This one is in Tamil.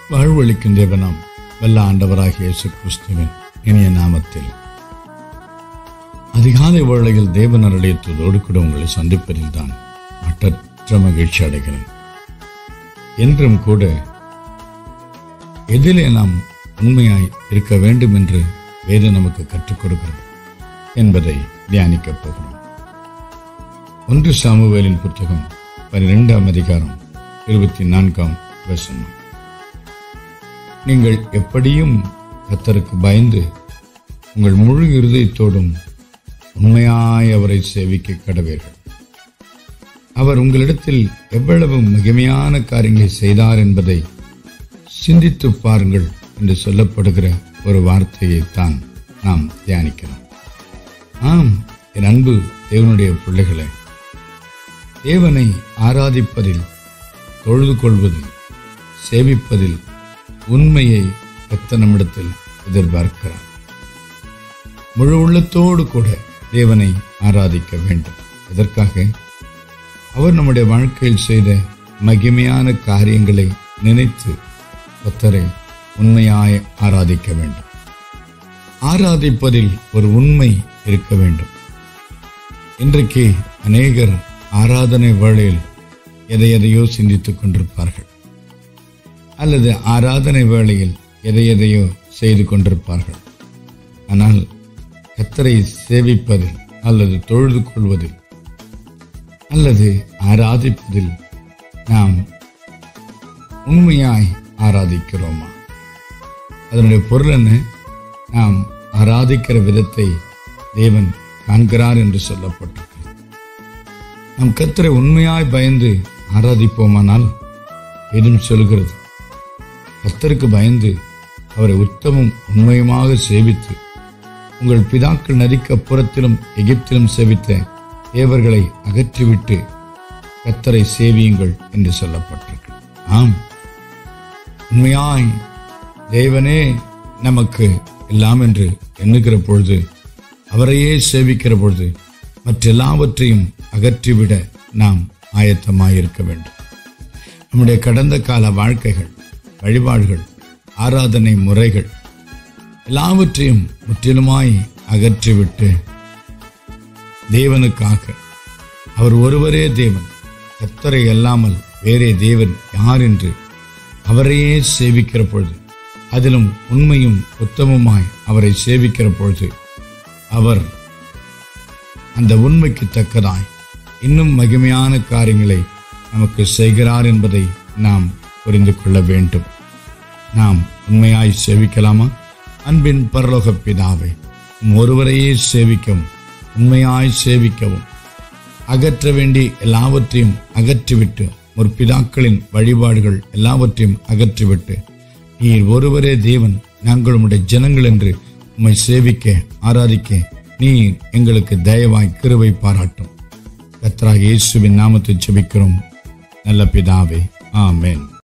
வாழ்வழிக்கும் தேவனாம் வல்ல ஆண்டவராகிய இயேசு கிறிஸ்துவின் இனிய நாமத்தில் அதிகாலை வேளையில் தேவன் அருளியத்தோடு கூட உங்களை சந்திப்பதில் தான் மட்டற்ற மகிழ்ச்சி அடைகிறேன் என்றும் கூட எதிலே நாம் உண்மையாய் இருக்க வேண்டும் என்று வேதம் நமக்கு கற்றுக் கொடுக்கிறது என்பதை தியானிக்கப் போகிறோம் ஒன்று சாமுவேலின் புத்தகம் பன்னிரெண்டாம் அதிகாரம் இருபத்தி நான்காம் வசனம் நீங்கள் எப்படியும் கத்தருக்கு பயந்து உங்கள் முழு இருதயத்தோடும் உண்மையாய் அவரை சேவிக்க கடவீர்கள் அவர் உங்களிடத்தில் எவ்வளவு மகிமையான காரியங்களை செய்தார் என்பதை சிந்தித்து பாருங்கள் என்று சொல்லப்படுகிற ஒரு வார்த்தையைத்தான் நாம் தியானிக்கிறோம் ஆம் என் அன்பு தேவனுடைய பிள்ளைகளே தேவனை ஆராதிப்பதில் தொழுது கொள்வதில் சேவிப்பதில் உண்மையை கத்தனமிடத்தில் எதிர்பார்க்கிறார் முழு உள்ளத்தோடு கூட தேவனை ஆராதிக்க வேண்டும் இதற்காக அவர் நம்முடைய வாழ்க்கையில் செய்த மகிமையான காரியங்களை நினைத்து கத்தரை உண்மையாய் ஆராதிக்க வேண்டும் ஆராதிப்பதில் ஒரு உண்மை இருக்க வேண்டும் இன்றைக்கு அநேகர் ஆராதனை வேளையில் எதை எதையோ சிந்தித்துக் கொண்டிருப்பார்கள் அல்லது ஆராதனை வேளையில் எதை எதையோ செய்து கொண்டிருப்பார்கள் ஆனால் கத்தரை சேவிப்பதில் அல்லது தொழுது கொள்வதில் அல்லது ஆராதிப்பதில் நாம் உண்மையாய் ஆராதிக்கிறோமா அதனுடைய பொருள் என்ன நாம் ஆராதிக்கிற விதத்தை தேவன் காண்கிறார் என்று சொல்லப்பட்டிருக்கிறது நாம் கத்தரை உண்மையாய் பயந்து ஆராதிப்போமானால் எதுவும் சொல்கிறது கத்தருக்கு பயந்து அவரை உத்தமும் உண்மையுமாக சேவித்து உங்கள் பிதாக்கள் நதிக்கு அப்புறத்திலும் எகிப்திலும் சேவித்த தேவர்களை அகற்றிவிட்டு கத்தரை சேவியுங்கள் என்று சொல்லப்பட்டிருக்கு ஆம் உண்மையாய் தேவனே நமக்கு எல்லாம் என்று எண்ணுகிற பொழுது அவரையே சேவிக்கிற பொழுது மற்றெல்லாவற்றையும் அகற்றிவிட நாம் ஆயத்தமாயிருக்க வேண்டும் நம்முடைய கடந்த கால வாழ்க்கைகள் வழிபாடுகள் ஆராதனை முறைகள் எல்லாவற்றையும் முற்றிலுமாய் அகற்றிவிட்டு தேவனுக்காக அவர் ஒருவரே தேவன் கத்தரை அல்லாமல் வேறே தேவன் யார் என்று அவரையே சேவிக்கிற பொழுது அதிலும் உண்மையும் உத்தமமாய் அவரை சேவிக்கிற பொழுது அவர் அந்த உண்மைக்கு தக்கதாய் இன்னும் மகிமையான காரியங்களை நமக்கு செய்கிறார் என்பதை நாம் புரிந்து கொள்ள வேண்டும் நாம் உண்மையாய் சேவிக்கலாமா அன்பின் பரலோக பிதாவை ஒருவரையே சேவிக்கவும் உண்மையாய் சேவிக்கவும் அகற்ற வேண்டி எல்லாவற்றையும் அகற்றிவிட்டு ஒரு பிதாக்களின் வழிபாடுகள் எல்லாவற்றையும் அகற்றிவிட்டு நீர் ஒருவரே தேவன் நாங்கள் உம்முடைய ஜனங்கள் என்று உம்மை சேவிக்க ஆராதிக்க நீ எங்களுக்கு தயவாய் கிருவை பாராட்டும் கத்ரா இயேசுவின் நாமத்தை ஜெபிக்கிறோம் நல்ல பிதாவே ஆமென்